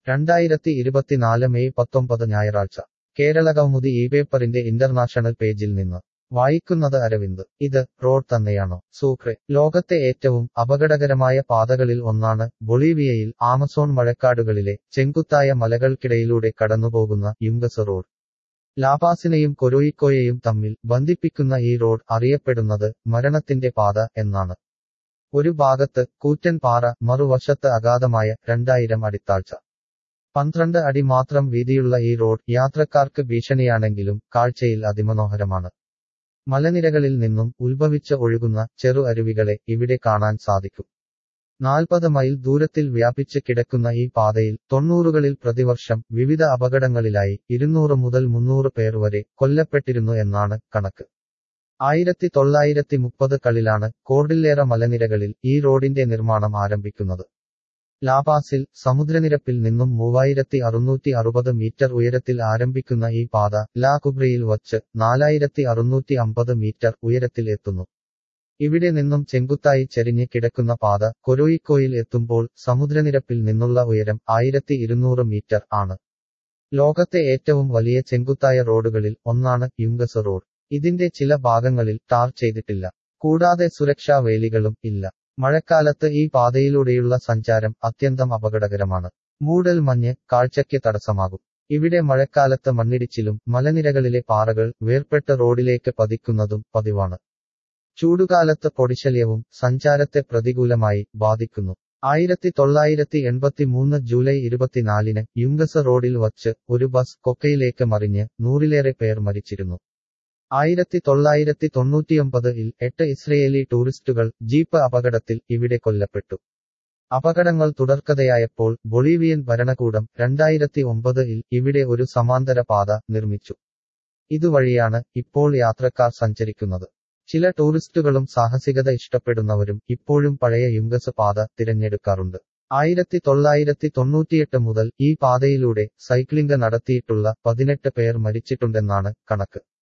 രണ്ടായിരത്തി ഇരുപത്തിനാല് മെയ് പത്തൊമ്പത് ഞായറാഴ്ച കേരളകൗമുദി ഈ പേപ്പറിന്റെ ഇന്റർനാഷണൽ പേജിൽ നിന്ന് വായിക്കുന്നത് അരവിന്ദ് ഇത് റോഡ് തന്നെയാണോ സൂക്രെ ലോകത്തെ ഏറ്റവും അപകടകരമായ പാതകളിൽ ഒന്നാണ് ബൊളീവിയയിൽ ആമസോൺ മഴക്കാടുകളിലെ ചെങ്കുത്തായ മലകൾക്കിടയിലൂടെ കടന്നുപോകുന്ന യുംഗസ് റോഡ് ലാപാസിനെയും കൊരോയിക്കോയെയും തമ്മിൽ ബന്ധിപ്പിക്കുന്ന ഈ റോഡ് അറിയപ്പെടുന്നത് മരണത്തിന്റെ പാത എന്നാണ് ഒരു ഭാഗത്ത് കൂറ്റൻ പാറ മറുവശത്ത് അഗാധമായ രണ്ടായിരം അടിത്താഴ്ച പന്ത്രണ്ട് അടി മാത്രം വീതിയുള്ള ഈ റോഡ് യാത്രക്കാർക്ക് ഭീഷണിയാണെങ്കിലും കാഴ്ചയിൽ അതിമനോഹരമാണ് മലനിരകളിൽ നിന്നും ഉത്ഭവിച്ച് ഒഴുകുന്ന ചെറു അരുവികളെ ഇവിടെ കാണാൻ സാധിക്കും നാൽപ്പത് മൈൽ ദൂരത്തിൽ വ്യാപിച്ച് കിടക്കുന്ന ഈ പാതയിൽ തൊണ്ണൂറുകളിൽ പ്രതിവർഷം വിവിധ അപകടങ്ങളിലായി ഇരുന്നൂറ് മുതൽ മുന്നൂറ് പേർ വരെ കൊല്ലപ്പെട്ടിരുന്നു എന്നാണ് കണക്ക് ആയിരത്തി തൊള്ളായിരത്തി മുപ്പത് കളിലാണ് കോർഡില്ലേറ മലനിരകളിൽ ഈ റോഡിന്റെ നിർമ്മാണം ആരംഭിക്കുന്നത് ലാപാസിൽ സമുദ്രനിരപ്പിൽ നിന്നും മൂവായിരത്തി അറുന്നൂറ്റി അറുപത് മീറ്റർ ഉയരത്തിൽ ആരംഭിക്കുന്ന ഈ പാത ലാ കുബ്രയിൽ വച്ച് നാലായിരത്തി അറുന്നൂറ്റി അമ്പത് മീറ്റർ ഉയരത്തിൽ എത്തുന്നു ഇവിടെ നിന്നും ചെങ്കുത്തായി ചെരിഞ്ഞ് കിടക്കുന്ന പാത കൊരോയിക്കോയിൽ എത്തുമ്പോൾ സമുദ്രനിരപ്പിൽ നിന്നുള്ള ഉയരം ആയിരത്തി ഇരുന്നൂറ് മീറ്റർ ആണ് ലോകത്തെ ഏറ്റവും വലിയ ചെങ്കുത്തായ റോഡുകളിൽ ഒന്നാണ് യുംഗസ് റോഡ് ഇതിന്റെ ചില ഭാഗങ്ങളിൽ ടാർ ചെയ്തിട്ടില്ല കൂടാതെ സുരക്ഷാ വേലികളും ഇല്ല മഴക്കാലത്ത് ഈ പാതയിലൂടെയുള്ള സഞ്ചാരം അത്യന്തം അപകടകരമാണ് മൂടൽ മഞ്ഞ് കാഴ്ചയ്ക്ക് തടസ്സമാകും ഇവിടെ മഴക്കാലത്ത് മണ്ണിടിച്ചിലും മലനിരകളിലെ പാറകൾ വേർപെട്ട റോഡിലേക്ക് പതിക്കുന്നതും പതിവാണ് ചൂടുകാലത്ത് പൊടിശല്യവും സഞ്ചാരത്തെ പ്രതികൂലമായി ബാധിക്കുന്നു ആയിരത്തി തൊള്ളായിരത്തി എൺപത്തിമൂന്ന് ജൂലൈ ഇരുപത്തിനാലിന് യുംഗസ് റോഡിൽ വച്ച് ഒരു ബസ് കൊക്കയിലേക്ക് മറിഞ്ഞ് നൂറിലേറെ പേർ മരിച്ചിരുന്നു ആയിരത്തി തൊള്ളായിരത്തി തൊണ്ണൂറ്റിയൊമ്പതിൽ എട്ട് ഇസ്രയേലി ടൂറിസ്റ്റുകൾ ജീപ്പ് അപകടത്തിൽ ഇവിടെ കൊല്ലപ്പെട്ടു അപകടങ്ങൾ തുടർക്കഥയായപ്പോൾ ബൊളീവിയൻ ഭരണകൂടം രണ്ടായിരത്തി ഒമ്പതിൽ ഇവിടെ ഒരു സമാന്തര പാത നിർമ്മിച്ചു ഇതുവഴിയാണ് ഇപ്പോൾ യാത്രക്കാർ സഞ്ചരിക്കുന്നത് ചില ടൂറിസ്റ്റുകളും സാഹസികത ഇഷ്ടപ്പെടുന്നവരും ഇപ്പോഴും പഴയ യുംഗസ് പാത തിരഞ്ഞെടുക്കാറുണ്ട് ആയിരത്തി തൊള്ളായിരത്തി തൊണ്ണൂറ്റിയെട്ട് മുതൽ ഈ പാതയിലൂടെ സൈക്ലിംഗ് നടത്തിയിട്ടുള്ള പതിനെട്ട് പേർ മരിച്ചിട്ടുണ്ടെന്നാണ് കണക്ക്